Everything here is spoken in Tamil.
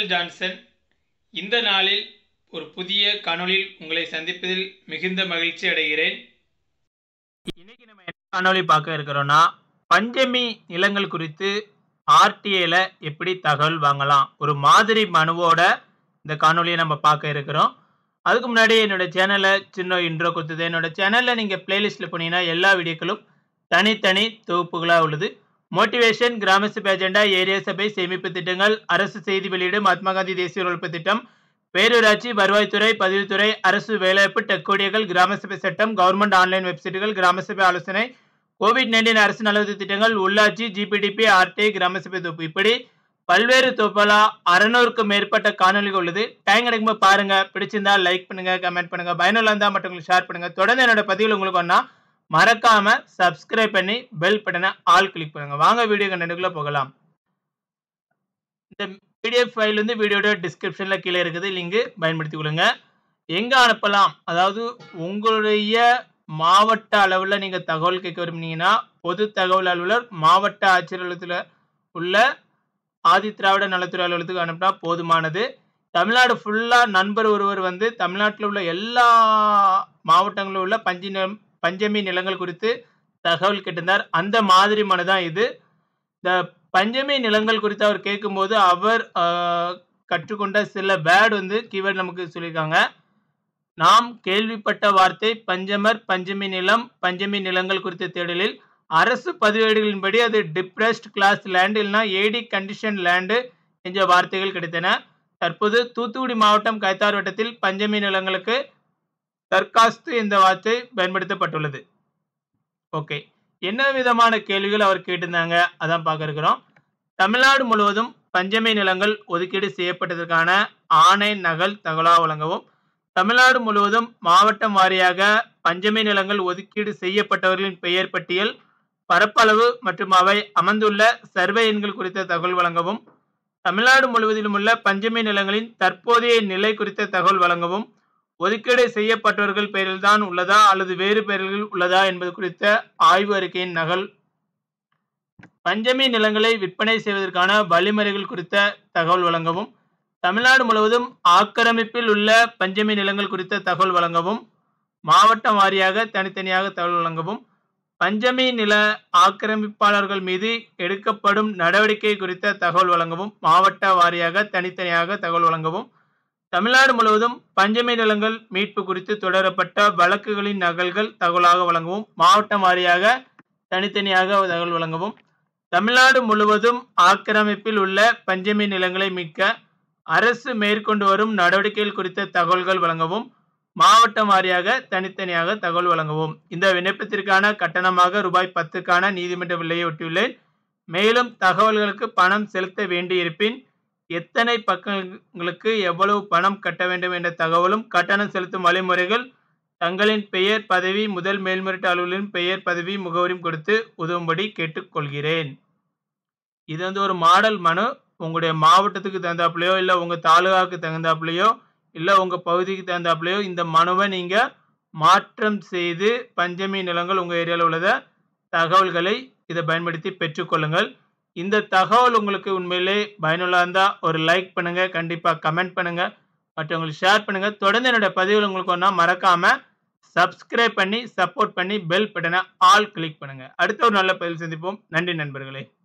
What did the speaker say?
மைக்கேல் ஜான்சன் இந்த நாளில் ஒரு புதிய காணொளியில் உங்களை சந்திப்பதில் மிகுந்த மகிழ்ச்சி அடைகிறேன் இன்னைக்கு நம்ம என்ன காணொளி பார்க்க இருக்கிறோம்னா பஞ்சமி நிலங்கள் குறித்து ஆர்டிஏல எப்படி தகவல் வாங்கலாம் ஒரு மாதிரி மனுவோட இந்த காணொளியை நம்ம பார்க்க இருக்கிறோம் அதுக்கு முன்னாடி என்னோட சேனலை சின்ன இன்ட்ரோ கொடுத்தது என்னோட சேனலில் நீங்கள் பிளேலிஸ்ட்டில் போனீங்கன்னா எல்லா வீடியோக்களும் தனித்தனி தொகுப்புகளாக உள்ளது மோட்டிவேஷன் கிராம சபை அஜெண்டா ஏரியா சபை சேமிப்பு திட்டங்கள் அரசு செய்தி வெளியீடு மகாத்மா காந்தி தேசிய உழைப்பு திட்டம் பேரூராட்சி வருவாய்த்துறை பதிவுத்துறை அரசு வேலைவாய்ப்பு டெக்கோடியர்கள் கிராம சபை சட்டம் கவர்மெண்ட் ஆன்லைன் வெப்சைட்டுகள் கிராம சபை ஆலோசனை கோவிட் நைன்டீன் அரசு நலவுதவி திட்டங்கள் உள்ளாட்சி ஜிபிடிபி ஆர்டிஐ கிராம சபை தொகுப்பு இப்படி பல்வேறு தொகுப்பலா அறநூறுக்கும் மேற்பட்ட காணொலிகள் உள்ளது டைம் கிடைக்கும்போது பாருங்க பிடிச்சிருந்தா லைக் பண்ணுங்க கமெண்ட் பண்ணுங்க பயனுள்ள இருந்தால் மற்றவங்களுக்கு ஷேர் பண்ணுங்க தொடர்ந்து என்னோட பதிவில் உங்களுக்கு ஒன்றா மறக்காம சப்ஸ்கிரைப் பண்ணி பெல் பட்டனை ஆல் கிளிக் பண்ணுங்க வாங்க வீடியோ கண்டென்ட்டுக்குள்ள போகலாம் இந்த பிடிஎஃப் ஃபைல் வந்து வீடியோட டிஸ்கிரிப்ஷனில் கீழே இருக்குது லிங்க் பயன்படுத்தி கொள்ளுங்க எங்கே அனுப்பலாம் அதாவது உங்களுடைய மாவட்ட அளவில் நீங்கள் தகவல் கேட்க விரும்புனீங்கன்னா பொது தகவல் அலுவலர் மாவட்ட ஆட்சியர் அலுவலகத்தில் உள்ள ஆதி திராவிட நலத்துறை அலுவலகத்துக்கு அனுப்பினா போதுமானது தமிழ்நாடு ஃபுல்லாக நண்பர் ஒருவர் வந்து தமிழ்நாட்டில் உள்ள எல்லா மாவட்டங்களில் உள்ள பஞ்சு நிலம் பஞ்சமி நிலங்கள் குறித்து தகவல் கேட்டிருந்தார் அந்த மாதிரி மனு தான் இது இந்த பஞ்சமி நிலங்கள் குறித்து அவர் கேட்கும்போது அவர் ஆஹ், கற்றுக்கொண்ட சில பேட் வந்து கீவேர்டு நமக்கு சொல்லியிருக்காங்க நாம் கேள்விப்பட்ட வார்த்தை பஞ்சமர் பஞ்சமி நிலம் பஞ்சமி நிலங்கள் குறித்த தேடலில் அரசு பதிவேடுகளின்படி அது டிப்ரெஸ்ட் கிளாஸ் லேண்ட் இல்லைனா ஏடி கண்டிஷன் லேண்டு என்ற வார்த்தைகள் கிடைத்தன தற்போது தூத்துக்குடி மாவட்டம் கைத்தார் வட்டத்தில் பஞ்சமி நிலங்களுக்கு தற்காஸ்து என்ற வார்த்தை பயன்படுத்தப்பட்டுள்ளது ஓகே என்ன விதமான கேள்விகள் அவர் கேட்டிருந்தாங்க அதான் பார்க்க இருக்கிறோம் தமிழ்நாடு முழுவதும் பஞ்சமி நிலங்கள் ஒதுக்கீடு செய்யப்பட்டதற்கான ஆணை நகல் தகவலாக வழங்கவும் தமிழ்நாடு முழுவதும் மாவட்டம் வாரியாக பஞ்சமி நிலங்கள் ஒதுக்கீடு செய்யப்பட்டவர்களின் பெயர் பட்டியல் பரப்பளவு மற்றும் அவை அமர்ந்துள்ள சர்வே எண்கள் குறித்த தகவல் வழங்கவும் தமிழ்நாடு முழுவதிலும் உள்ள பஞ்சமி நிலங்களின் தற்போதைய நிலை குறித்த தகவல் வழங்கவும் ஒதுக்கீடு செய்யப்பட்டவர்கள் பெயரில்தான் உள்ளதா அல்லது வேறு பெயர்கள் உள்ளதா என்பது குறித்த ஆய்வு அறிக்கையின் நகல் பஞ்சமி நிலங்களை விற்பனை செய்வதற்கான வழிமுறைகள் குறித்த தகவல் வழங்கவும் தமிழ்நாடு முழுவதும் ஆக்கிரமிப்பில் உள்ள பஞ்சமி நிலங்கள் குறித்த தகவல் வழங்கவும் மாவட்டம் வாரியாக தனித்தனியாக தகவல் வழங்கவும் பஞ்சமி நில ஆக்கிரமிப்பாளர்கள் மீது எடுக்கப்படும் நடவடிக்கை குறித்த தகவல் வழங்கவும் மாவட்ட வாரியாக தனித்தனியாக தகவல் வழங்கவும் தமிழ்நாடு முழுவதும் பஞ்சமி நிலங்கள் மீட்பு குறித்து தொடரப்பட்ட வழக்குகளின் நகல்கள் தகவலாக வழங்கவும் மாவட்டம் வாரியாக தனித்தனியாக தகவல் வழங்கவும் தமிழ்நாடு முழுவதும் ஆக்கிரமிப்பில் உள்ள பஞ்சமி நிலங்களை மீட்க அரசு மேற்கொண்டு வரும் நடவடிக்கைகள் குறித்த தகவல்கள் வழங்கவும் மாவட்டம் வாரியாக தனித்தனியாக தகவல் வழங்கவும் இந்த விண்ணப்பத்திற்கான கட்டணமாக ரூபாய் பத்துக்கான நீதிமன்ற விலையை ஒட்டியுள்ளேன் மேலும் தகவல்களுக்கு பணம் செலுத்த வேண்டியிருப்பின் எத்தனை பக்கங்களுக்கு எவ்வளவு பணம் கட்ட வேண்டும் என்ற தகவலும் கட்டணம் செலுத்தும் வழிமுறைகள் தங்களின் பெயர் பதவி முதல் மேல்முறையீட்டு அலுவலரின் பெயர் பதவி முகவரியும் கொடுத்து உதவும்படி கேட்டுக்கொள்கிறேன் இது வந்து ஒரு மாடல் மனு உங்களுடைய மாவட்டத்துக்கு தகுந்தாப்புலையோ இல்லை உங்கள் தாலுகாவுக்கு தகுந்தாப்புலையோ இல்லை உங்கள் பகுதிக்கு தகுந்தாப்புலையோ இந்த மனுவை நீங்கள் மாற்றம் செய்து பஞ்சமி நிலங்கள் உங்கள் ஏரியாவில் உள்ளத தகவல்களை இதை பயன்படுத்தி பெற்றுக்கொள்ளுங்கள் இந்த தகவல் உங்களுக்கு உண்மையிலே பயனுள்ளா இருந்தால் ஒரு லைக் பண்ணுங்கள் கண்டிப்பாக கமெண்ட் பண்ணுங்கள் மற்றவங்களுக்கு ஷேர் பண்ணுங்கள் தொடர்ந்து என்னோட பதிவுகள் உங்களுக்கு ஒன்றா மறக்காமல் சப்ஸ்கிரைப் பண்ணி சப்போர்ட் பண்ணி பெல் பட்டனை ஆல் கிளிக் பண்ணுங்கள் அடுத்த ஒரு நல்ல பதிவில் சந்திப்போம் நன்றி நண்பர்களே